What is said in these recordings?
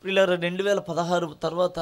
పిల్లల రెండు వేల పదహారు తర్వాత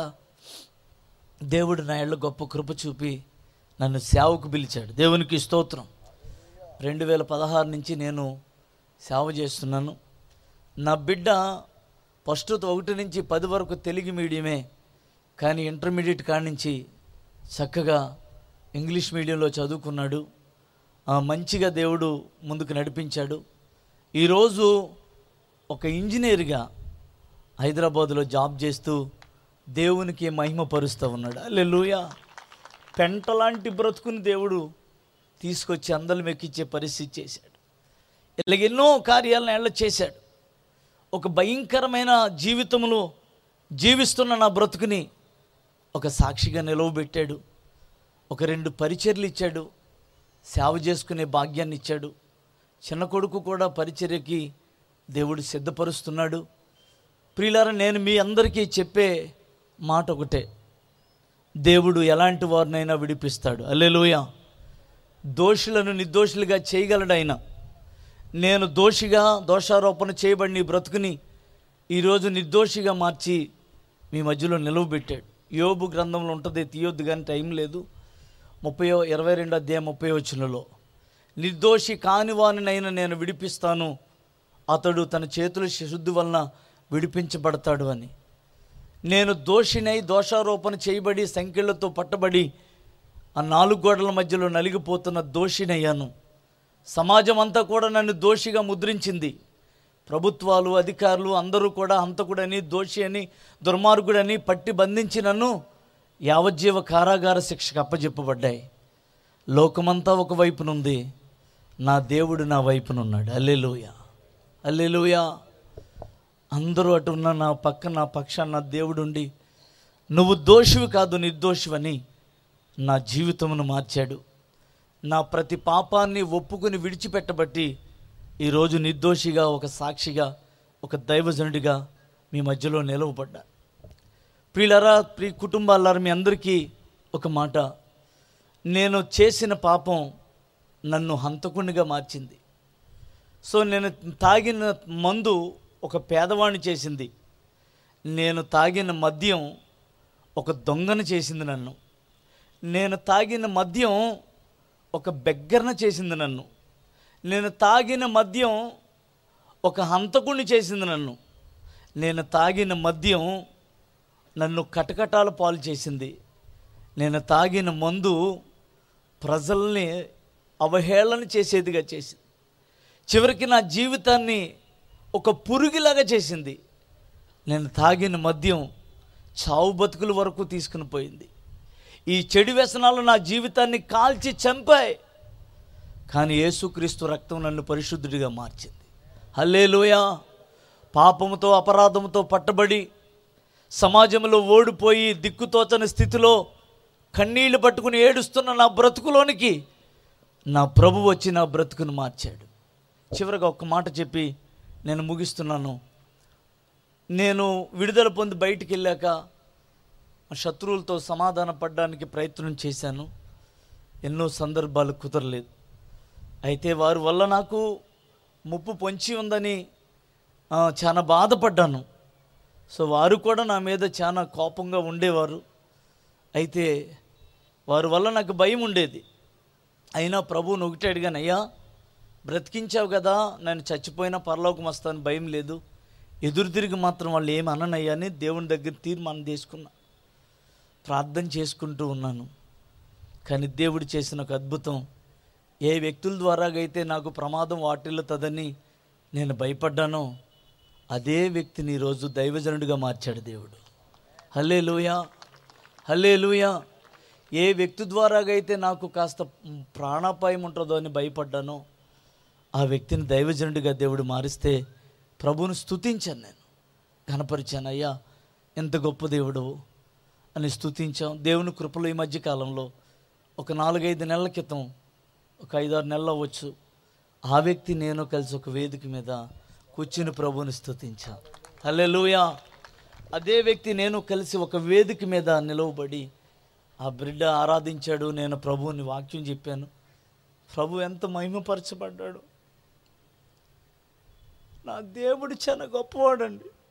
దేవుడు నా ఏళ్ళ గొప్ప కృప చూపి నన్ను సేవకు పిలిచాడు దేవునికి స్తోత్రం రెండు వేల పదహారు నుంచి నేను సేవ చేస్తున్నాను నా బిడ్డ ఫస్ట్ ఒకటి నుంచి పది వరకు తెలుగు మీడియమే కానీ ఇంటర్మీడియట్ కాడి నుంచి చక్కగా ఇంగ్లీష్ మీడియంలో చదువుకున్నాడు ఆ, మంచిగా దేవుడు ముందుకు నడిపించాడు ఈరోజు ఒక ఇంజనీర్గా హైదరాబాదులో జాబ్ చేస్తూ దేవునికి మహిమపరుస్తూ ఉన్నాడు అల్లెలుయ పెంటలాంటి బ్రతుకుని దేవుడు తీసుకొచ్చి అందలం ఎక్కించే పరిస్థితి చేశాడు ఇలాగ ఎన్నో కార్యాలను ఏళ్ళ చేశాడు ఒక భయంకరమైన జీవితంలో జీవిస్తున్న నా బ్రతుకుని ఒక సాక్షిగా నిలవబెట్టాడు ఒక రెండు పరిచర్లు ఇచ్చాడు సేవ చేసుకునే భాగ్యాన్ని ఇచ్చాడు చిన్న కొడుకు కూడా పరిచర్యకి దేవుడు సిద్ధపరుస్తున్నాడు ప్రియులారా నేను మీ అందరికీ చెప్పే మాట ఒకటే దేవుడు ఎలాంటి వారినైనా విడిపిస్తాడు అల్లెలుయ దోషులను నిర్దోషులుగా చేయగలడు ఆయన నేను దోషిగా దోషారోపణ చేయబడిన ఈ బ్రతుకుని ఈరోజు నిర్దోషిగా మార్చి మీ మధ్యలో నిలవబెట్టాడు యోబు గ్రంథంలో ఉంటుంది తీయొద్దు కానీ టైం లేదు ముప్పై ఇరవై రెండు అధ్యాయం ముప్పై వచనంలో నిర్దోషి కాని వానినైనా నేను విడిపిస్తాను అతడు తన చేతుల శుద్ధి వలన విడిపించబడతాడు అని నేను దోషినై దోషారోపణ చేయబడి సంఖ్యలతో పట్టబడి ఆ నాలుగు గోడల మధ్యలో నలిగిపోతున్న దోషినయ్యాను సమాజం అంతా కూడా నన్ను దోషిగా ముద్రించింది ప్రభుత్వాలు అధికారులు అందరూ కూడా హంతకుడని దోషి అని దుర్మార్గుడని పట్టి బంధించి నన్ను యావజ్జీవ కారాగార శిక్షకు అప్పజెప్పబడ్డాయి లోకమంతా ఒక వైపునుంది నా దేవుడు నా వైపునున్నాడు అల్లెలుయ అల్లెలుయ అందరూ అటు ఉన్న నా పక్క నా పక్షాన నా దేవుడుండి నువ్వు దోషివి కాదు నిర్దోషివని నా జీవితమును మార్చాడు నా ప్రతి పాపాన్ని ఒప్పుకొని విడిచిపెట్టబట్టి ఈరోజు నిర్దోషిగా ఒక సాక్షిగా ఒక దైవజనుడిగా మీ మధ్యలో నిలవబడ్డా ప్రియులరా ప్రి కుటుంబాలారా మీ అందరికీ ఒక మాట నేను చేసిన పాపం నన్ను హంతకునిగా మార్చింది సో నేను తాగిన మందు ఒక పేదవాణ్ణి చేసింది నేను తాగిన మద్యం ఒక దొంగను చేసింది నన్ను నేను తాగిన మద్యం ఒక బెగ్గరన చేసింది నన్ను నేను తాగిన మద్యం ఒక హంతకుణ్ణి చేసింది నన్ను నేను తాగిన మద్యం నన్ను కటకటాల పాలు చేసింది నేను తాగిన మందు ప్రజల్ని అవహేళన చేసేదిగా చేసింది చివరికి నా జీవితాన్ని ఒక పురుగులాగా చేసింది నేను తాగిన మద్యం చావు బతుకుల వరకు తీసుకుని పోయింది ఈ చెడు వ్యసనాలు నా జీవితాన్ని కాల్చి చంపాయి కానీ యేసుక్రీస్తు రక్తం నన్ను పరిశుద్ధుడిగా మార్చింది హల్లేలూయా పాపముతో అపరాధముతో పట్టబడి సమాజంలో ఓడిపోయి దిక్కుతోచని స్థితిలో కన్నీళ్లు పట్టుకుని ఏడుస్తున్న నా బ్రతుకులోనికి నా ప్రభు వచ్చి నా బ్రతుకును మార్చాడు చివరిగా ఒక్క మాట చెప్పి నేను ముగిస్తున్నాను నేను విడుదల పొంది బయటికి వెళ్ళాక మా శత్రువులతో సమాధాన పడడానికి ప్రయత్నం చేశాను ఎన్నో సందర్భాలు కుదరలేదు అయితే వారి వల్ల నాకు ముప్పు పొంచి ఉందని ఆ, చాలా బాధపడ్డాను సో వారు కూడా నా మీద చాలా కోపంగా ఉండేవారు అయితే వారి వల్ల నాకు భయం ఉండేది అయినా ప్రభువుని ఒకటే అడిగాను అయ్యా బ్రతికించావు కదా నేను చచ్చిపోయినా పరలోకం వస్తాను భయం లేదు ఎదురు తిరిగి మాత్రం వాళ్ళు ఏమి అననయ్యా అని దేవుని దగ్గర తీర్మానం తీసుకున్నా ప్రార్థన చేసుకుంటూ ఉన్నాను కానీ దేవుడు చేసిన ఒక అద్భుతం ఏ వ్యక్తుల ద్వారాగైతే నాకు ప్రమాదం వాటిల్లుతుందని నేను భయపడ్డానో అదే వ్యక్తిని ఈరోజు దైవజనుడిగా మార్చాడు దేవుడు హల్లే లూయా హల్లే లూయా ఏ వ్యక్తి ద్వారాగైతే నాకు కాస్త ప్రాణాపాయం ఉంటుందో అని భయపడ్డానో ఆ వ్యక్తిని దైవజనుడిగా దేవుడు మారిస్తే ప్రభువును స్తుతించాను నేను కనపరిచాను అయ్యా ఎంత గొప్ప దేవుడు అని స్తుతించాం దేవుని కృపలో ఈ మధ్య కాలంలో ఒక నాలుగైదు నెలల క్రితం ఒక ఐదారు నెలలు అవ్వచ్చు ఆ వ్యక్తి నేను కలిసి ఒక వేదిక మీద కూర్చుని ప్రభువుని స్తుతించాం హల్లెలూయా అదే వ్యక్తి నేను కలిసి ఒక వేదిక మీద నిలవబడి ఆ బిడ్డ ఆరాధించాడు నేను ప్రభువుని వాక్యం చెప్పాను ప్రభు ఎంత మహిమపరచబడ్డాడు నా దేవుడు చాలా గొప్పవాడండి